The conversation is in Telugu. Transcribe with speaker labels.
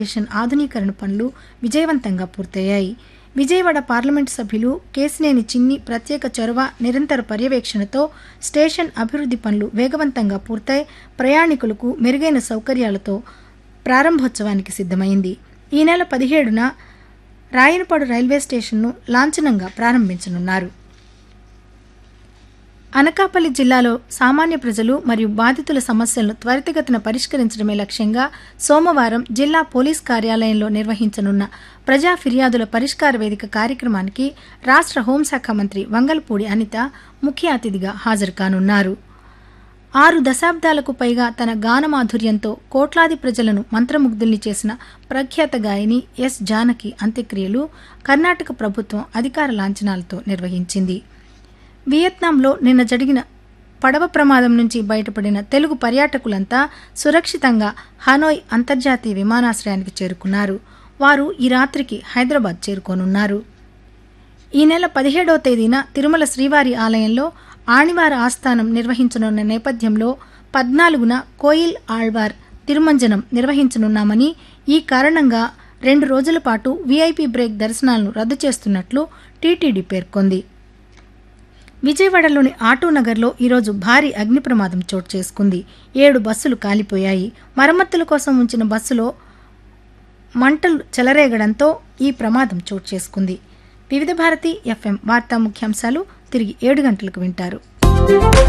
Speaker 1: స్టేషన్ ఆధునీకరణ పనులు విజయవంతంగా పూర్తయ్యాయి విజయవాడ పార్లమెంటు సభ్యులు కేసినేని చిన్ని ప్రత్యేక చొరవ నిరంతర పర్యవేక్షణతో స్టేషన్ అభివృద్ధి పనులు వేగవంతంగా పూర్తయి ప్రయాణికులకు మెరుగైన సౌకర్యాలతో ప్రారంభోత్సవానికి సిద్ధమైంది ఈ నెల పదిహేడున రాయనపాడు రైల్వే స్టేషన్ను లాంఛనంగా ప్రారంభించనున్నారు అనకాపల్లి జిల్లాలో సామాన్య ప్రజలు మరియు బాధితుల సమస్యలను త్వరితగతిన పరిష్కరించడమే లక్ష్యంగా సోమవారం జిల్లా పోలీస్ కార్యాలయంలో నిర్వహించనున్న ప్రజా ఫిర్యాదుల పరిష్కార వేదిక కార్యక్రమానికి రాష్ట్ర హోంశాఖ మంత్రి వంగల్పూడి అనిత ముఖ్య అతిథిగా హాజరు కానున్నారు ఆరు దశాబ్దాలకు పైగా తన గానమాధుర్యంతో కోట్లాది ప్రజలను మంత్రముగ్ధుల్ని చేసిన ప్రఖ్యాత గాయని ఎస్ జానకి అంత్యక్రియలు కర్ణాటక ప్రభుత్వం అధికార లాంఛనాలతో నిర్వహించింది వియత్నాంలో నిన్న జరిగిన పడవ ప్రమాదం నుంచి బయటపడిన తెలుగు పర్యాటకులంతా సురక్షితంగా హనోయ్ అంతర్జాతీయ విమానాశ్రయానికి చేరుకున్నారు వారు ఈ రాత్రికి హైదరాబాద్ చేరుకోనున్నారు ఈ నెల పదిహేడవ తేదీన తిరుమల శ్రీవారి ఆలయంలో ఆణివార ఆస్థానం నిర్వహించనున్న నేపథ్యంలో పద్నాలుగున కోయిల్ ఆళ్వార్ తిరుమంజనం నిర్వహించనున్నామని ఈ కారణంగా రెండు రోజుల పాటు వీఐపీ బ్రేక్ దర్శనాలను రద్దు చేస్తున్నట్లు టీటీడీ పేర్కొంది విజయవాడలోని ఆటోనగర్లో ఈరోజు భారీ అగ్ని ప్రమాదం చోటు చేసుకుంది ఏడు బస్సులు కాలిపోయాయి మరమ్మతుల కోసం ఉంచిన బస్సులో మంటలు చెలరేగడంతో ఈ ప్రమాదం చోటు చేసుకుంది వివిధ భారతి ఎఫ్ఎం వార్తా ముఖ్యాంశాలు తిరిగి ఏడు గంటలకు వింటారు